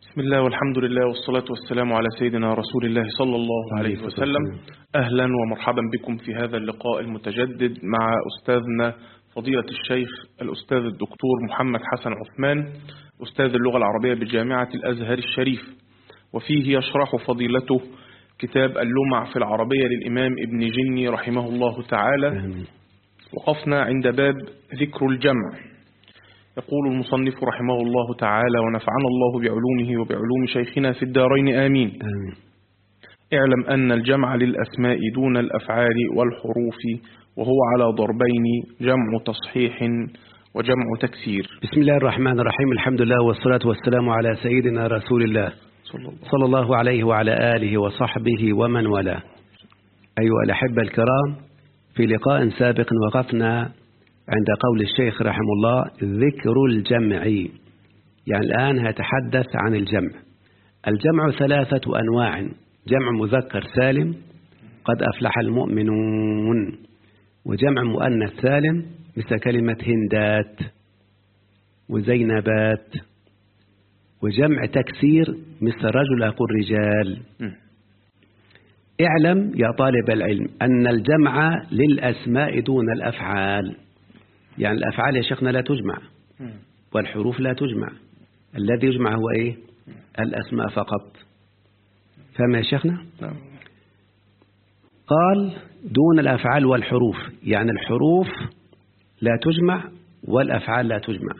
بسم الله والحمد لله والصلاة والسلام على سيدنا رسول الله صلى الله عليه وسلم أهلا ومرحبا بكم في هذا اللقاء المتجدد مع أستاذنا فضيلة الشيخ الأستاذ الدكتور محمد حسن عثمان أستاذ اللغة العربية بجامعة الأزهر الشريف وفيه يشرح فضيلته كتاب اللمع في العربية للإمام ابن جني رحمه الله تعالى وقفنا عند باب ذكر الجمع يقول المصنف رحمه الله تعالى ونفعنا الله بعلومه وبعلوم شيخنا في الدارين آمين آمين اعلم أن الجمع للأسماء دون الأفعال والحروف وهو على ضربين جمع تصحيح وجمع تكسير بسم الله الرحمن الرحيم الحمد لله والصلاة والسلام على سيدنا رسول الله صلى الله صلى الله عليه وعلى آله وصحبه ومن والاه أيها الأحبة الكرام في لقاء سابق وقفنا عند قول الشيخ رحمه الله ذكر الجمع يعني الآن هيتحدث عن الجمع الجمع ثلاثة أنواع جمع مذكر سالم قد أفلح المؤمنون وجمع مؤنث سالم مثل كلمة هندات وزينبات وجمع تكسير مثل رجل أقول رجال م. اعلم يا طالب العلم أن الجمع للأسماء دون الأفعال يعني الأفعال يا شيخنا لا تجمع م. والحروف لا تجمع الذي يجمع هو إيه الأسماء فقط فهم يا شيخنا نعم. قال دون الأفعال والحروف يعني الحروف لا تجمع والأفعال لا تجمع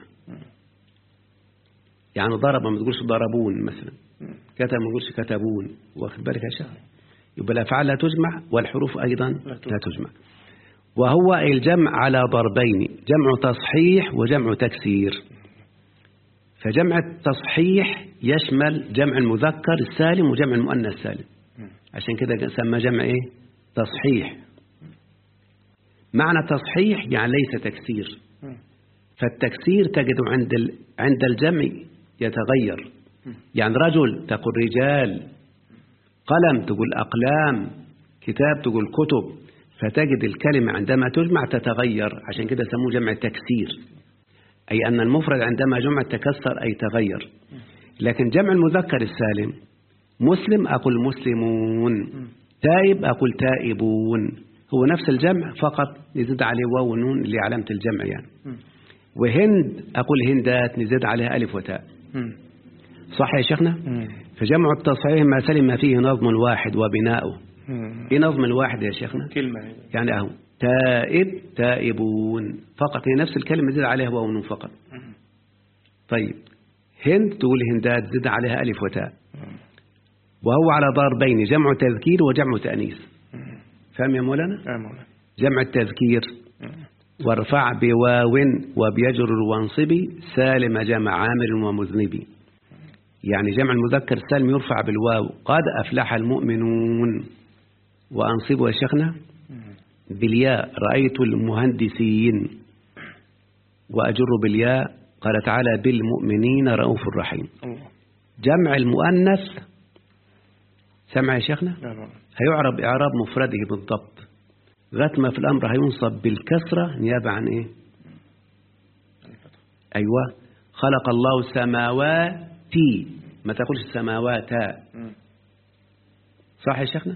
يعني ضرب ما تقولش ضربون مثلا كتب ما تقولش كتبون واخد بالك يا شيخ يبقى الأفعال لا تجمع والحروف أيضا تجمع. لا تجمع وهو الجمع على ضربين جمع تصحيح وجمع تكسير فجمع التصحيح يشمل جمع المذكر السالم وجمع المؤنث السالم عشان كده سمى جمع ايه تصحيح معنى تصحيح يعني ليس تكسير م. فالتكسير تجد عند ال... عند الجمع يتغير يعني رجل تقول رجال قلم تقول أقلام كتاب تقول كتب فتجد الكلمة عندما تجمع تتغير عشان كده سموه جمع تكسير أي أن المفرد عندما جمع تكسر أي تغير لكن جمع المذكر السالم مسلم أقول مسلمون تائب أقول تائبون هو نفس الجمع فقط نزيد عليه واو ونون اللي علامة الجمع يعني م. وهند أقول هندات نزيد عليها ألف وتاء م. صح يا شيخنا م. فجمع التصحيح ما سلم فيه نظم الواحد وبناؤه م. ايه نظم الواحد يا شيخنا كلمة هي. يعني اهو تائب تائبون فقط هي نفس الكلمة زيد عليها واو ونون فقط طيب هند تقول هندات زد عليها ألف وتاء وهو على ضربين جمع تذكير وجمع تأنيث فهم يا مولانا يا مولانا جمع التذكير م. وارفع بواو وبيجر وانصب سالم جمع عامر ومذنب يعني جمع المذكر السالم يرفع بالواو قد أفلح المؤمنون وأنصبه يا شيخنا بالياء رأيت المهندسين وأجر بالياء قال تعالى بالمؤمنين رؤوف رحيم الله جمع المؤنث سمع يا شيخنا يا مولانا هيعرب إعراب مفرده بالضبط لغاية ما في الأمر هينصب بالكسرة نيابة عن إيه أيوة خلق الله السماوات ما تقولش السماوات م. صح يا شيخنا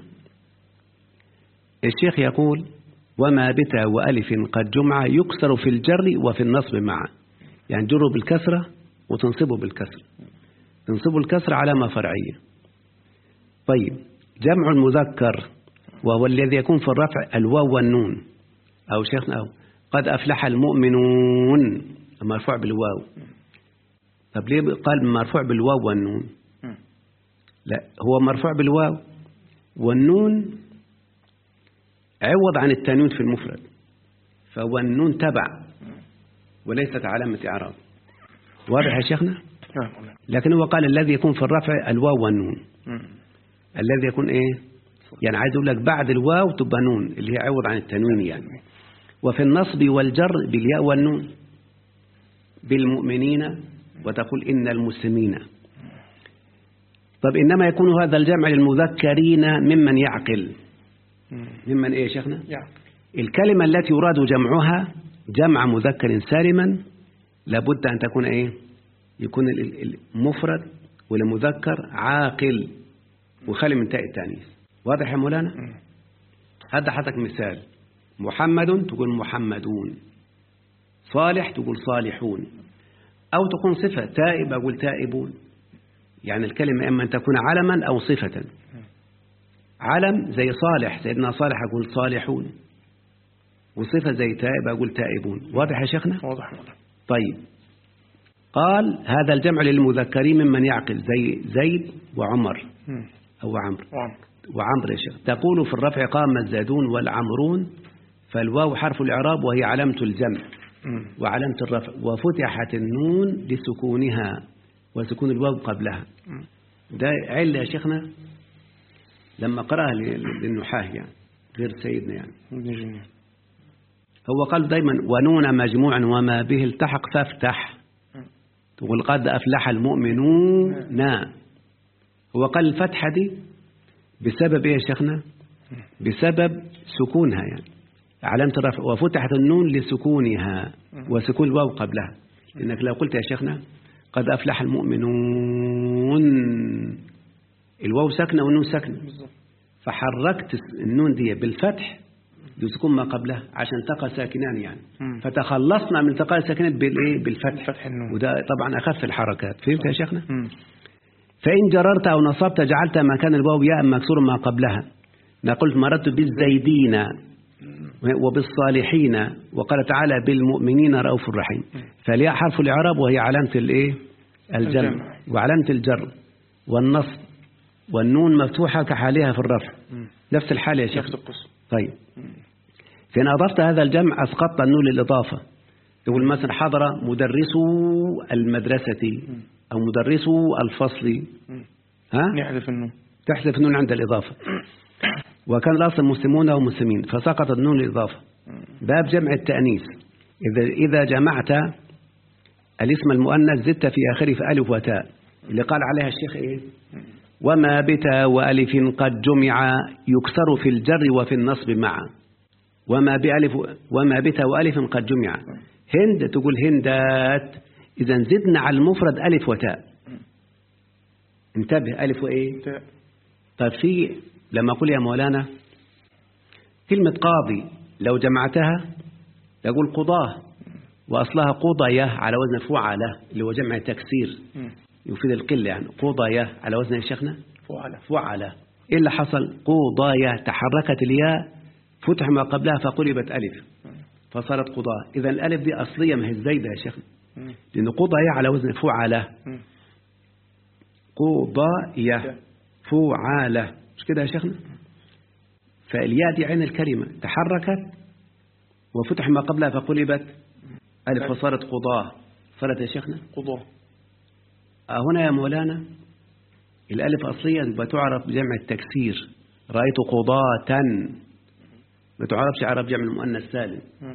الشيخ يقول وما بتا وألف قد جمع يكسر في الجر وفي النصب معا يعني جره بالكسرة وتنصبه بالكسر تنصبه الكسر علامة فرعية طيب جمع المذكر وهو الذي يكون في الرفع الواو والنون أو شيخنا أو قد أفلح المؤمنون مرفوع بالواو طب ليه قال مرفوع بالواو والنون م. لا هو مرفوع بالواو والنون عوض عن التنوين في المفرد فهو النون تبع وليست علامة إعراب واضح يا شيخنا يا مولانا لكن هو قال الذي يكون في الرفع الواو والنون م. الذي يكون إيه يعني عايز أقول لك بعد الواو تبقى نون اللي هي عوض عن التنوين يعني وفي النصب والجر بالياء والنون بالمؤمنين وتقول إن المسلمين طب إنما يكون هذا الجمع للمذكرين ممن يعقل م. ممن إيه يا شيخنا يا الكلمة التي يراد جمعها جمع مذكر سالما لابد أن تكون إيه يكون ال- ال- المفرد ولمذكر عاقل وخلي من تاء التانيث واضح يا مولانا مم. هذا حضرتك مثال محمد تقول محمدون صالح تقول صالحون أو تكون صفة تائب أقول تائبون يعني الكلمة إما أن تكون علما أو صفة علم زي صالح سيدنا صالح أقول صالحون وصفة زي تائب أقول تائبون واضح يا شيخنا واضح مولانا طيب قال هذا الجمع للمذكرين ممن يعقل زي زيد وعمر مم. أو عمرو وعمر وعمر يا شيخ تقول في الرفع قام الزادون والعمرون فالواو حرف الإعراب وهي علامة الجمع مم. وعلامة الرفع وفتحت النون لسكونها وسكون الواو قبلها مم. ده علة يا شيخنا لما قرأها ل- للنحاه يعني غير سيدنا يعني ابن جنين هو قال دايما ونون مجموع وما به التحق فافتح مم. تقول قد أفلح المؤمنون هو قال الفتحة دي بسبب إيه يا شيخنا بسبب سكونها يعني علامة الرفع وفتحت النون لسكونها وسكون الواو قبلها إنك لو قلت يا شيخنا قد أفلح المؤمنون الواو ساكنة والنون ساكنة بالظبط فحركت النون دي بالفتح لسكون ما قبلها عشان تقى ساكنان يعني مم. فتخلصنا من التقاء الساكنات بالايه بالفتح فتح النون وده طبعا اخف الحركات فهمت يا شيخنا مم. فان جررت او نصبت جعلت مكان الواو ياء مكسور ما قبلها ما قلت مررت بالزيدين وبالصالحين وقال تعالى بالمؤمنين رؤوف رحيم فالياء حرف الاعراب وهي علامه الايه الجمع الجمع. وعلامه الجر والنصب والنون مفتوحه كحالها في الرفع مم. نفس الحال يا شيخ نفس القصة طيب فإن أضفت هذا الجمع أسقطت النون للإضافة تقول مثلا حضر مدرسو المدرسة أو مدرسو الفصل مم. ها نحذف النون تحذف النون عند الإضافة وكان الأصل مسلمون ومسلمين فسقطت النون للإضافة باب جمع التأنيث إذا إذا جمعت الاسم المؤنث زدت في آخره في ألف وتاء اللي قال عليها الشيخ إيه وما بتا وألف قد جمع يكسر في الجر وفي النصب معا وما بألف وما بتا وألف قد جمع هند تقول هندات إذا زدنا على المفرد ألف وتاء انتبه ألف وإيه تاء طيب في لما أقول يا مولانا كلمة قاضي لو جمعتها تقول قضاه وأصلها قضية على وزن فعلة اللي هو جمع تكسير مم. يفيد القلة يعني قضية على وزن يا شيخنا فعلة فعلة إيه اللي حصل قضايا تحركت الياء فتح ما قبلها فقلبت ألف فصارت قضاء إذا الألف دي أصلية ما هي الزايدة يا شيخنا مم. لأن قضايا على وزن فعلة مم. قضايا فعالة مش كده يا شيخنا فالياء دي عين الكلمة تحركت وفتح ما قبلها فقلبت ألف فصارت قضاة صارت يا شيخنا قضاء آه هنا يا مولانا الألف أصليا بتعرف بجمع التكسير رأيت قضاة ما تعرفش عرب جمع المؤنث سالم مم.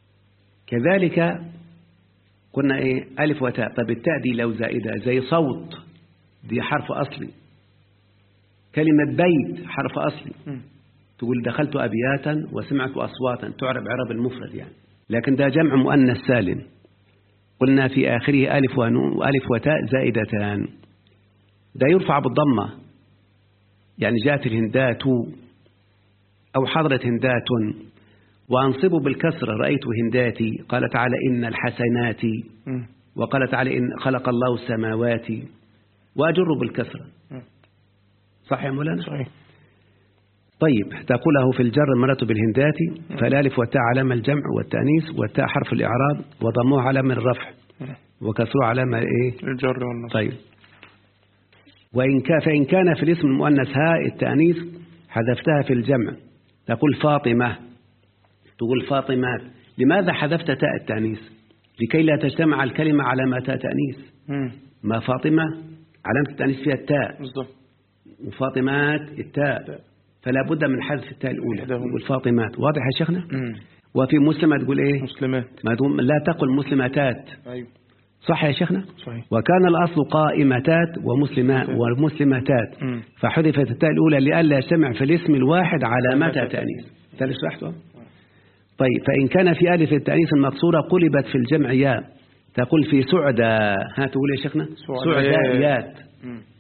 كذلك قلنا إيه ألف وتاء طب التاء دي لو زائدة زي صوت دي حرف أصلي كلمة بيت حرف أصلي مم. تقول دخلت أبياتا وسمعت أصواتا تعرب عرب المفرد يعني لكن ده جمع مؤنث سالم قلنا في آخره ألف ونون وألف وتاء زائدتان ده يرفع بالضمة يعني جاءت الهندات أو حضرت هندات وأنصبه بالكسرة رأيت هنداتي قال تعالى إن الحسنات مم. وقال تعالى إن خلق الله السماوات وأجر بالكسرة مم. صح يا مولانا صحيح طيب تقوله في الجر مرت بالهندات فالالف والتاء علامة الجمع والتأنيث والتاء حرف الإعراب وضموه علامة الرفع مم. وكسره علامة إيه الجر والنصب طيب وإن كان فإن كان في الاسم المؤنث هاء التأنيث حذفتها في الجمع تقول فاطمة تقول فاطمات لماذا حذفت تاء التأنيث لكي لا تجتمع الكلمة على ما تاء تأنيث مم. ما فاطمة علامة التأنيث فيها التاء بالظبط وفاطمات التاء تاء. فلا بد من حذف التاء الأولى إحداهما. تقول فاطمات واضح يا شيخنا مم. وفي مسلمة تقول إيه مسلمات ما تقول لا تقل مسلمتات أيوه صح يا شيخنا صحيح وكان الأصل قائمتات ومسلمات ومسلمتات مم. فحذفت التاء الأولى لئلا يجتمع في الاسم الواحد علامات تأنيث ثالث شرحته طيب فإن كان في ألف التأنيث المقصورة قلبت في الجمع ياء تقول في سعدة ها تقول يا شيخنا سعداء. سعدايات مم.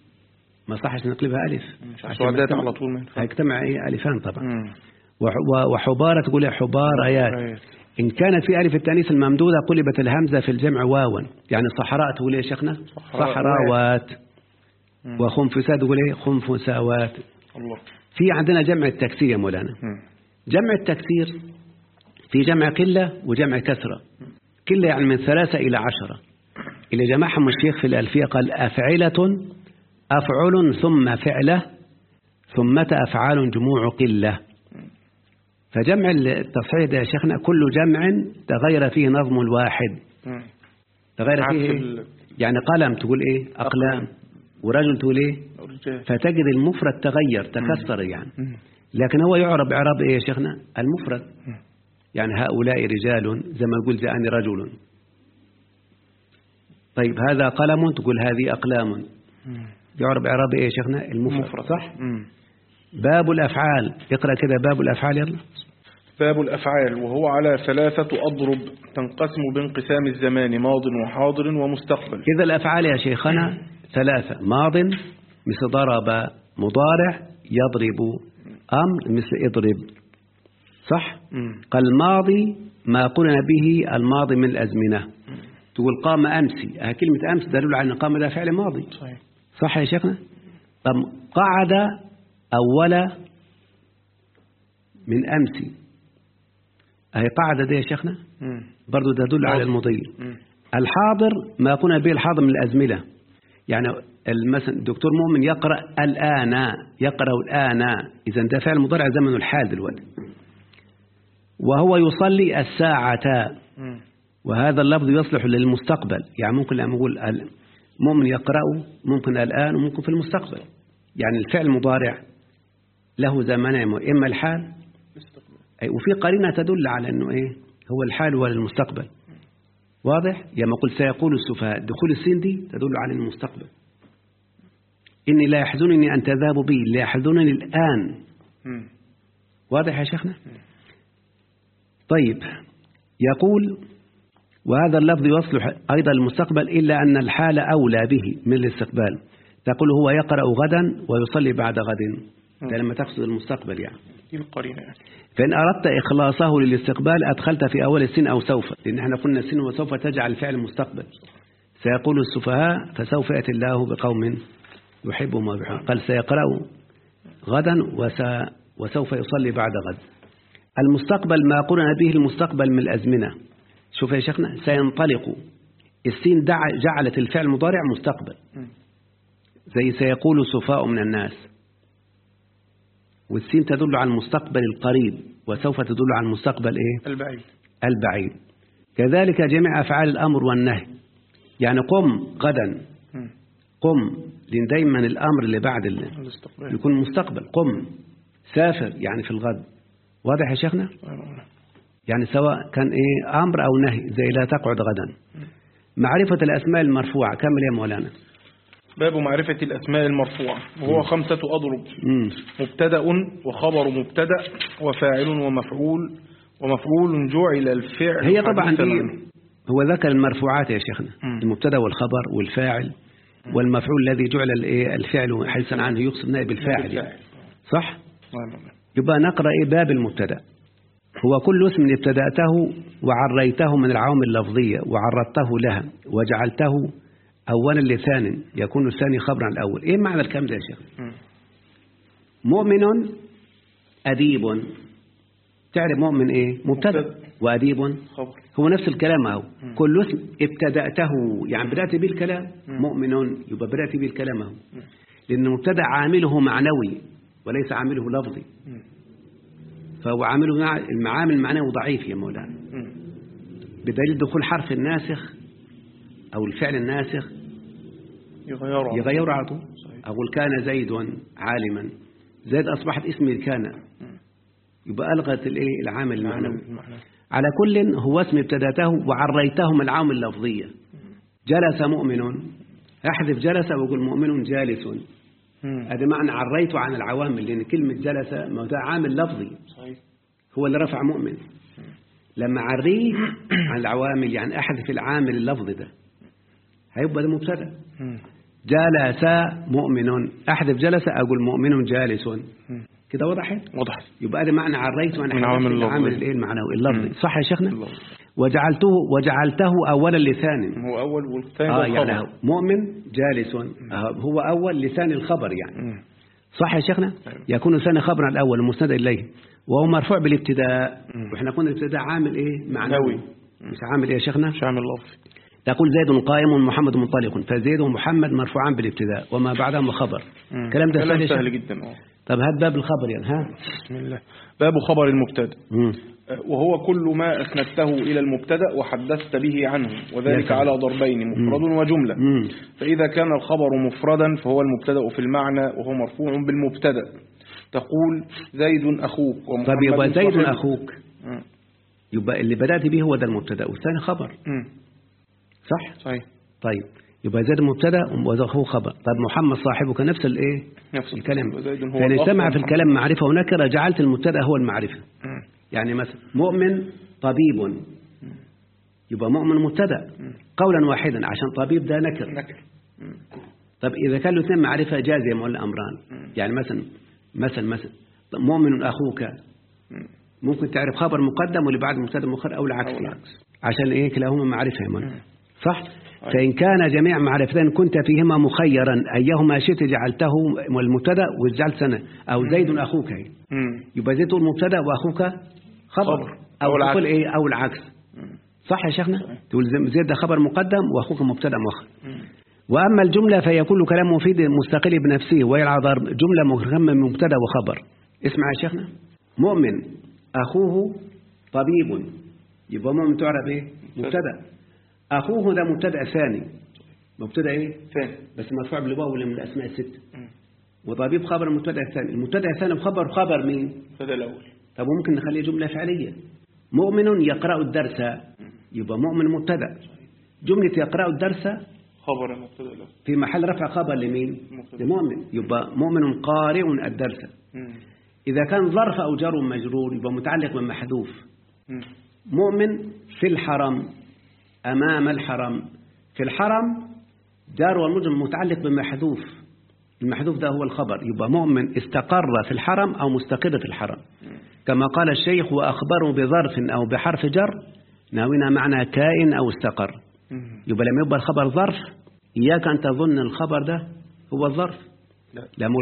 ما صحش نقلبها ألف مش سعدات على طول ما ينفعش. هيجتمع إيه ألفان طبعا مم. وح- و- وحبارة تقول إيه حباريات آيات. إن كانت في ألف التأنيث الممدودة قلبت الهمزة في الجمع واوا يعني صحراء تقول إيه يا شيخنا صحراء. صحراوات مم. وخنفسات تقول إيه خنفساوات الله في عندنا جمع التكسير يا مولانا مم. جمع التكسير في جمع قلة وجمع كثرة قلة يعني من ثلاثة إلى عشرة اللي جمعهم الشيخ في الألفية قال أفعلة أفعل ثم فعلة ثمة أفعال جموع قلة فجمع التصحيح ده يا شيخنا كل جمع تغير فيه نظم الواحد مم. تغير عكس فيه إيه؟ ال- يعني قلم تقول إيه أقلام ورجل تقول إيه الرجال. فتجد المفرد تغير تكسر يعني مم. لكن هو يعرب إعراب إيه يا شيخنا المفرد مم. يعني هؤلاء رجال زي ما يقول جاءني رجل طيب هذا قلم تقول هذه أقلام مم. يعرب إعراب إيه يا شيخنا المفرد مفرد صح مم. باب الأفعال اقرأ كده باب الأفعال يلا باب الأفعال وهو على ثلاثة أضرب تنقسم بانقسام الزمان ماض وحاضر ومستقبل إذا الأفعال يا شيخنا ثلاثة ماض مثل ضرب مضارع يضرب أمر مثل اضرب صح مم. قال الماضي ما قلنا به الماضي من الأزمنة تقول قام أمسي آه، كلمة أمس دليل على أن قام ده فعل ماضي صحيح صح يا شيخنا طب قعد أول من أمسي أهي قعد دي يا شيخنا مم. برضو ده يدل على المضي مم. الحاضر ما قلنا به الحاضر من الأزمنة يعني مثلا الدكتور مؤمن يقرأ الآن يقرأ الآن إذا ده فعل مضارع زمن الحال دلوقتي وهو يصلي الساعة مم. وهذا اللفظ يصلح للمستقبل يعني ممكن لما أقول ال- مؤمن يقرأ ممكن الآن وممكن في المستقبل يعني الفعل المضارع له زمانين إما الحال أي وفي قرينة تدل على أنه إيه هو الحال ولا المستقبل واضح لما قلت سيقول السفهاء دخول السين دي تدل على المستقبل إني لا يحزنني أن تذهبوا بي لا يحزنني الآن مم. واضح يا شيخنا طيب يقول وهذا اللفظ يصلح أيضا المستقبل إلا أن الحال أولى به من الاستقبال تقول هو يقرأ غدا ويصلي بعد غد ده لما تقصد المستقبل يعني دي القرينة يعني فإن أردت إخلاصه للاستقبال أدخلت في أول السن أو سوف لأن احنا قلنا السن وسوف تجعل الفعل مستقبل سيقول السفهاء فسوف يأتي الله بقوم يحبهم ويحبهم قال سيقرأ غدا وس وسوف يصلي بعد غد المستقبل ما قرن به المستقبل من الأزمنة شوف يا شيخنا سينطلق السين دع جعلت الفعل المضارع مستقبل مم. زي سيقول السفهاء من الناس والسين تدل على المستقبل القريب وسوف تدل على المستقبل ايه البعيد البعيد كذلك جميع أفعال الأمر والنهي يعني قم غدا مم. قم لأن دايما الأمر اللي بعد اللي الاستقبال يكون مستقبل قم سافر يعني في الغد واضح يا شيخنا يعني سواء كان إيه أمر أو نهي زي لا تقعد غدا معرفة الأسماء المرفوعة كمل يا مولانا باب معرفة الأسماء المرفوعة وهو خمسة أضرب مم. مبتدأ وخبر مبتدأ وفاعل ومفعول ومفعول جعل الفعل هي طبعا حديثاً دي عنه. هو ذكر المرفوعات يا شيخنا مم. المبتدا والخبر والفاعل والمفعول الذي جعل الإيه الفعل حديثا عنه يقصد نائب الفاعل يعني. الفاعل. صح نعم. يبقى نقرأ إيه باب المبتدا هو كل اسم ابتدأته وعريته من العوامل اللفظية وعرضته لها وجعلته أولا لثان يكون الثاني خبرا عن الأول إيه معنى الكلام ده يا شيخ مم. مؤمن أديب تعرف مؤمن إيه مبتدا مبتدأ. وأديب خبر هو نفس الكلام اهو كل اسم ابتدأته يعني بدأت به الكلام مؤمن يبقى بدأت به الكلام اهو لأن المبتدأ عامله معنوي وليس عامله لفظي مم. فهو عامله مع المعامل المعنوي ضعيف يا مولانا مم. بدليل دخول حرف الناسخ أو الفعل الناسخ يغيره يغير على طول صحيح. أقول كان زيد عالما زيد أصبحت اسم كان يبقى ألغت الإيه العامل المعنوي المعنى على كل هو اسم ابتدأته وعريته من العوامل اللفظية جلس مؤمن أحذف جلس وأقول مؤمن جالس مم. هذا معنى عريته عن العوامل لأن كلمة جلس ما هو ده عامل لفظي صحيح هو اللي رفع مؤمن لما عريه عن العوامل يعني أحذف العامل اللفظي ده هيبقى ده مبتدا مم. جلس مؤمن أحذف جلس أقول مؤمن جالس مم. كده وضحت وضح يبقى هذا معنى عريت وأنا من حذفت عوامل اللفظ. العامل الإيه المعنوي اللفظي مم. صح يا شيخنا الله. وجعلته وجعلته أولا لسان هو أول والثاني آه ده يعني الخبر. مؤمن جالس آه هو أول لسان الخبر يعني مم. صح يا شيخنا أيوة. يكون ثاني خبرا الأول المسند إليه وهو مرفوع بالابتداء مم. وإحنا قلنا الابتداء عامل إيه معنوي معنوي. مش عامل إيه يا شيخنا مش عامل لفظي تقول زيد قائم محمد منطلق فزيد ومحمد مرفوعان بالابتداء وما بعدهم خبر مم. كلام ده سهل يا سهل شيخ جدا اه طب هات باب الخبر يعني ها بسم الله باب خبر المبتدا مم. وهو كل ما أسندته إلى المبتدا وحدثت به عنه يا وذلك سلام. على ضربين مفرد وجملة مم. فإذا كان الخبر مفردا فهو المبتدا في المعنى وهو مرفوع بالمبتدا تقول زيد أخوك ومحمد طب يبقى زيد صاحبك. أخوك مم. يبقى اللي بدأت به هو ده المبتدا والثاني خبر مم. صح صحيح طيب يبقى زيد مبتدا وأخوه خبر طب محمد صاحبك نفس الايه نفس الكلام زيد هو فإن الأصل اجتمع في ومحمد- الكلام معرفة ونكرة جعلت المبتدا هو المعرفة مم. يعني مثلا مؤمن طبيب يبقى مؤمن مبتدا قولا واحدا عشان طبيب ده نكر نكر مم. طب إذا كان الاثنين معرفة جازمة ولا أمران يعني مثلا مثلا مثلا طب مؤمن أخوك مم. ممكن تعرف خبر مقدم واللي بعد مبتدا مؤخر أو العكس أو يعني. العكس. عشان إيه كلاهما معرفة يا مولانا. مم. صح أيوة. فإن كان جميع معرفتين كنت فيهما مخيرا أيهما شئت جعلته والمبتدا وجعلت سنة أو زيد أخوك هي. مم. يبقى زيد المبتدا وأخوك خبر خبر. أو, أو العكس. تقول إيه أو العكس مم. صح يا شيخنا تقول زيد ده خبر مقدم وأخوك مبتدا مؤخر مم. وأما الجملة فهي كل كلام مفيد مستقل بنفسه وهي العذر جملة مهمة من مبتدا وخبر اسمع يا شيخنا مؤمن أخوه طبيب يبقى مؤمن تعرف إيه مبتدا أخوه ده مبتدا ثاني مبتدا إيه ثاني بس مرفوع بالواو ولا من الأسماء الست مم. وطبيب خبر المبتدا الثاني المبتدا الثاني بخبر خبر مين هذا الأول طب ممكن نخليه جملة فعلية مؤمن يقرأ الدرس يبقى مؤمن مبتدا جملة يقرأ الدرس خبر المبتدا الأول في محل رفع خبر لمين مبتدأ. لمؤمن يبقى مؤمن قارئ الدرس مم. إذا كان ظرف أو جر مجرور يبقى متعلق بمحذوف مم. مؤمن في الحرم أمام الحرم في الحرم جار والمجرم متعلق بمحذوف المحذوف ده هو الخبر يبقى مؤمن استقر في الحرم أو مستقر في الحرم كما قال الشيخ وأخبروا بظرف أو بحرف جر ناوينا معنى كائن أو استقر مم. يبقى لما يبقى الخبر ظرف إياك أن تظن الخبر ده هو الظرف لا لما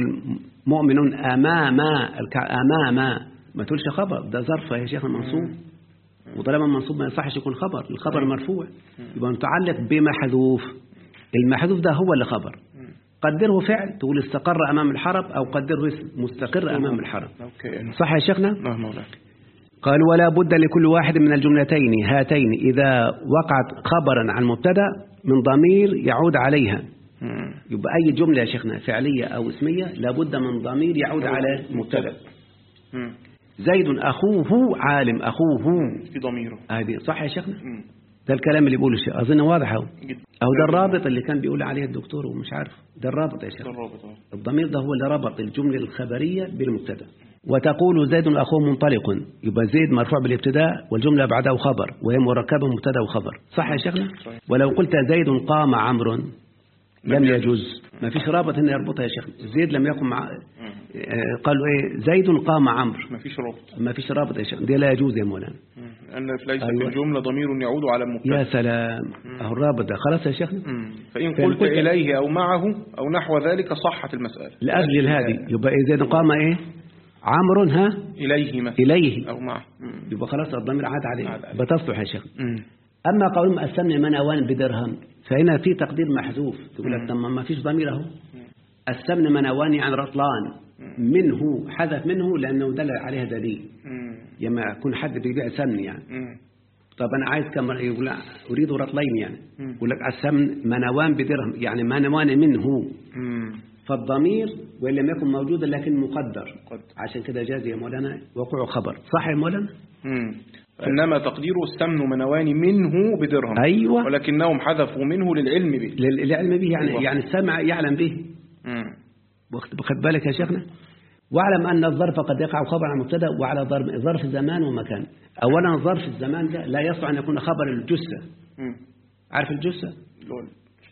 مؤمن أمام الك- أمام ما تقولش خبر ده ظرف يا شيخ منصوب وطالما منصوب ما يصحش يكون خبر الخبر مرفوع يبقى متعلق بمحذوف المحذوف ده هو اللي خبر قدره فعل تقول استقر أمام الحرم أو قدره اسم مستقر أمام الحرم أوكي صح يا شيخنا نعم مولانا قال ولا بد لكل واحد من الجملتين هاتين إذا وقعت خبرا عن مبتدا من ضمير يعود عليها مم. يبقى أي جملة يا شيخنا فعلية أو اسمية لابد من ضمير يعود على مبتدا مم. زيد أخوه عالم أخوه في ضميره هذه صح يا شيخنا مم. ده الكلام اللي بيقوله الشيخ أظن واضح أهو جدا أو ده الرابط اللي كان بيقول عليه الدكتور ومش عارف ده الرابط يا شيخ ده الرابط أهو. الضمير ده هو اللي ربط الجملة الخبرية بالمبتدا وتقول زيد أخوه منطلق يبقى زيد مرفوع بالابتداء والجملة بعده خبر وهي مركبة مبتدا وخبر صح يا شيخنا صحيح. ولو قلت زيد قام عمرو لم لم يجوز ما فيش رابط هنا يربطها يا شيخ زيد لم يكن مع آه، قالوا ايه زيد قام عمرو ما فيش رابط ما فيش رابط يا شيخ دي لا يجوز يا مولانا مم. لأن ليس أيوة. في الجملة ضمير يعود على المبتدا يا سلام اهو الرابط ده خلاص يا شيخنا مم. فإن فإن قلت قلت- إليه أو معه أو نحو ذلك صحت المسألة لأجل الهادي يبقى إيه زيد قام ايه عمرو ها إليه مثلا إليه أو معه مم. يبقى خلاص الضمير عاد عليه عاد عليه. بتصلح يا شيخ مم. أما قولهم أسلمني من أوان بدرهم فهنا في تقدير محذوف تقول لك مم. طب ما فيش ضمير أهو أسلمني من أواني عن رطلان منه حذف منه لأنه دل عليها دليل مم. لما يكون حد بيبيع سمن يعني مم. طب أنا عايز كم يقول لا، أريد رطلين يعني مم. يقول لك السمن منوان بدرهم يعني منوان منه مم. فالضمير وإن لم يكن موجودا لكن مقدر مقدر. عشان كده جاز يا مولانا وقوع خبر صح يا مولانا مم. إنما تقديره السمن منوان منه بدرهم أيوة ولكنهم حذفوا منه للعلم به لل- للعلم به يعني أيوة. يعني السمع يعلم به مم. واخد واخد بالك يا شيخنا واعلم أن الظرف قد يقع خبر عن مبتدا وعلى ظرف ظرف زمان ومكان أولا ظرف الزمان ده لا يصلح أن يكون خبر الجثة مم. عارف الجثة اللي هو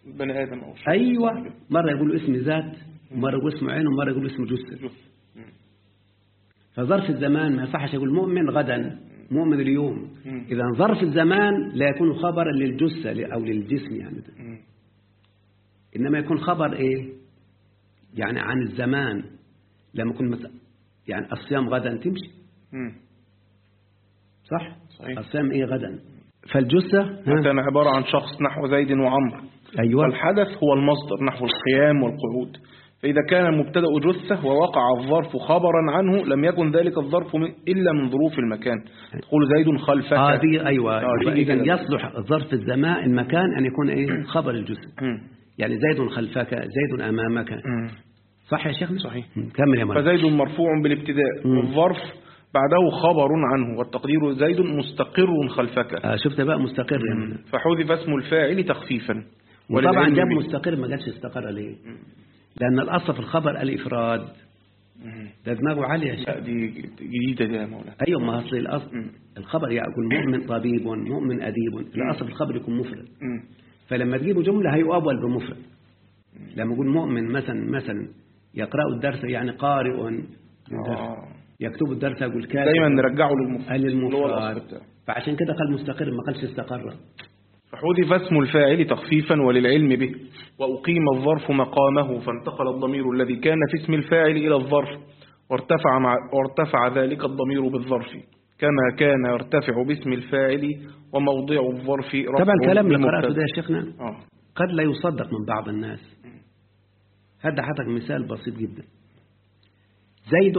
بني آدم أو شخص أيوة مرة يقولوا اسم ذات ومرة يقول اسم عين ومرة يقول اسم جثة جثة. مم. فظرف الزمان ما يصحش يقول مؤمن غدا مؤمن اليوم مم. إذا ظرف الزمان لا يكون خبرا للجثة أو للجسم يعني مم. إنما يكون خبر إيه يعني عن الزمان لما يكون مثلا يعني الصيام غدا تمشي مم. صح صحيح. الصيام إيه غدا فالجثة ها؟ كان عبارة عن شخص نحو زيد وعمر أيوة والحدث هو المصدر نحو القيام والقعود فإذا كان المبتدأ جثة ووقع الظرف خبرا عنه لم يكن ذلك الظرف من إلا من ظروف المكان تقول زيد خلفك آه دي أيوة آه، دي إذا كده. يصلح ظرف الزمان المكان أن يكون إيه خبر الجثة مم. يعني زيد خلفك زيد أمامك مم. صح يا شيخنا صحيح. مم. كمل يا مولانا فزيد مرفوع بالابتداء مم. والظرف بعده خبر عنه والتقدير زيد مستقر خلفك آه شفت بقى مستقر يا مولانا فحذف اسم الفاعل تخفيفا وطبعا وللعلم جاب به. مستقر ما جاتش استقر ليه لأن الأصل في الخبر الإفراد مم. ده دماغه عالية يا شيخ لا دي جديدة دي يا مولانا أيوة ما أصل الأصل مم. الخبر يقول مؤمن طبيب مؤمن أديب الأصل في الخبر يكون مفرد مم. فلما تجيبوا جملة هيؤول بمفرد لما يقول مؤمن مثلا مثلا يقرأ الدرس يعني قارئ الدرس آه. يكتب الدرس يقول كاتب دايما نرجعه للمفرد قال اللي هو المفرد الأصل بتاعه. فعشان كده قال مستقر ما قالش استقر فحذف اسم الفاعل تخفيفا وللعلم به وأقيم الظرف مقامه فانتقل الضمير الذي كان في اسم الفاعل إلى الظرف وارتفع, مع وارتفع ذلك الضمير بالظرف كما كان يرتفع باسم الفاعل وموضع الظرف رفع طبعا الكلام اللي بالمبتدأ. قرأته ده يا شيخنا آه. قد لا يصدق من بعض الناس هذا حضرتك مثال بسيط جدا زيد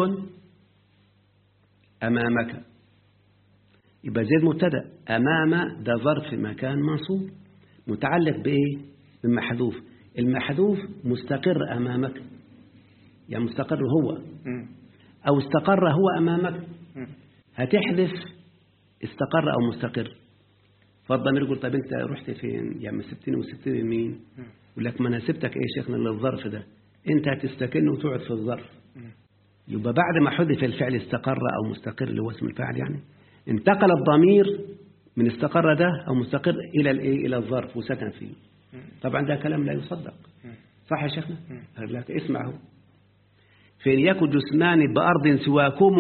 أمامك يبقى زيد مبتدا أمام ده ظرف مكان منصوب متعلق بإيه بالمحذوف المحذوف مستقر أمامك يعني مستقر هو مم. أو استقر هو أمامك مم. هتحذف استقر أو مستقر فالضمير يقول طيب أنت رحت فين يعني سبتني وسبتني مين يقول لك ما أنا سبتك إيه يا شيخنا للظرف ده أنت هتستكن وتقعد في الظرف يبقى بعد ما حذف الفعل استقر أو مستقر اللي هو اسم الفاعل يعني انتقل الضمير من استقر ده أو مستقر إلى الإيه إلى الظرف وسكن فيه طبعا ده كلام لا يصدق صح يا شيخنا قال لك اسمعوا فإن يكن جسمان بأرض سواكم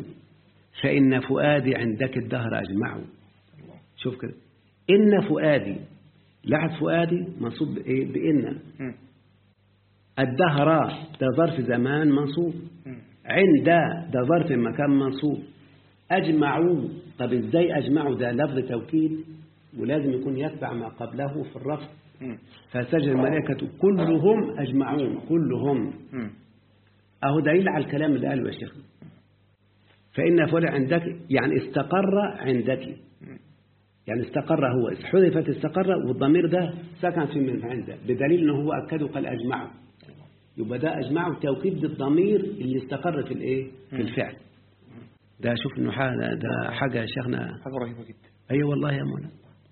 فإن فؤادي عندك الدهر أجمعه شوف كده إن فؤادي لعد فؤادي منصوب بإيه؟ بإن مم. الدهر ده ظرف زمان منصوب مم. عند ده ظرف مكان منصوب أجمعوا طب إزاي أجمعوا ده لفظ توكيد ولازم يكون يتبع ما قبله في الرفع مم. فسجد الملائكة كلهم أجمعون كلهم مم. أهو دليل على الكلام اللي قاله يا شيخ فإن فعل عندك يعني استقر عندك يعني استقر هو حذفت استقر والضمير ده سكن في من عنده بدليل أنه هو أكده قال أجمعه يبقى ده أجمعه توكيد بالضمير اللي استقر في الإيه في الفعل ده شوف إنه حاجة ده حاجة يا شيخنا حاجة رهيبة جدا أيوة والله يا مولانا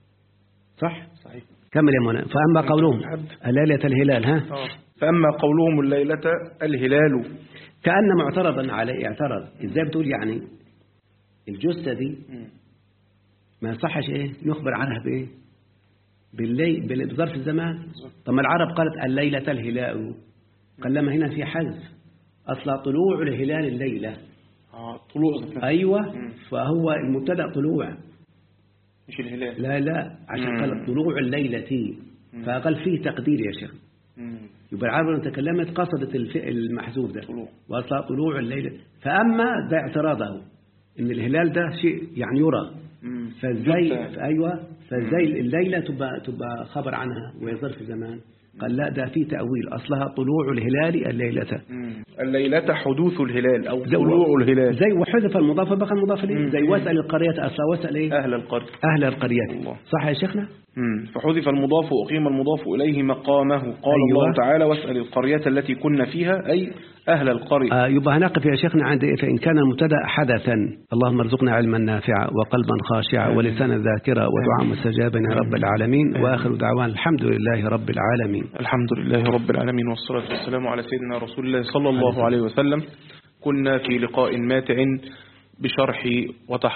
صح صحيح كمل يا مولانا فأما قولهم الليلة الهلال ها آه. فأما قولهم الليلة الهلال كأن معترضا عليه اعترض ازاي بتقول يعني الجثة دي مم. ما يصحش ايه نخبر عنها بايه بالليل بال- بظرف الزمان طب ما العرب قالت الليلة الهلال قال لما هنا في حذف أصلا طلوع الهلال الليلة آه. طلوع ذات نفسه. أيوة مم. فهو المبتدا طلوع مش الهلال لا لا عشان مم. قال طلوع الليلة فقال فيه تقدير يا شيخ مم. يبقى العرب لما تكلمت قصدت الف- المحذوف ده طلوع. واصلا طلوع الليل فأما ده اعتراضه إن الهلال ده شيء يعني يرى مم. فازاي جثة. ايوه فازاي الليله تبقى تبقى خبر عنها وهي ظرف زمان قال لا ده في تاويل اصلها طلوع الهلال الليله مم. الليلة حدوث الهلال أو زي- طلوع الهلال زي وحذف المضاف بقى المضاف اليه مم. زي واسال القريه اصلا واسال ايه أهل القرية اهل القريه الله. صح يا شيخنا مم. فحذف المضاف وأقيم المضاف إليه مقامه قال أيوة. الله تعالى واسأل القرية التي كنا فيها أي أهل القرية آه يبقى هنقف يا شيخنا عند إيه؟ فإن كان المبتدا حدثا اللهم ارزقنا علما نافعا وقلبا خاشعا ولسانا ذاكرا ودعاء مستجابا يا رب العالمين وآخر دعوان الحمد لله رب العالمين الحمد لله رب العالمين والصلاة والسلام على سيدنا رسول الله صلى الله عليه وسلم كنا في لقاء ماتع بشرح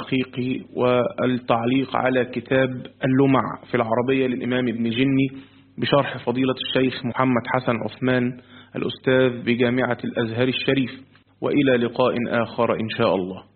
وتحقيق والتعليق على كتاب اللمع في العربية للإمام ابن جني بشرح فضيلة الشيخ محمد حسن عثمان الأستاذ بجامعة الأزهر الشريف وإلى لقاء آخر إن شاء الله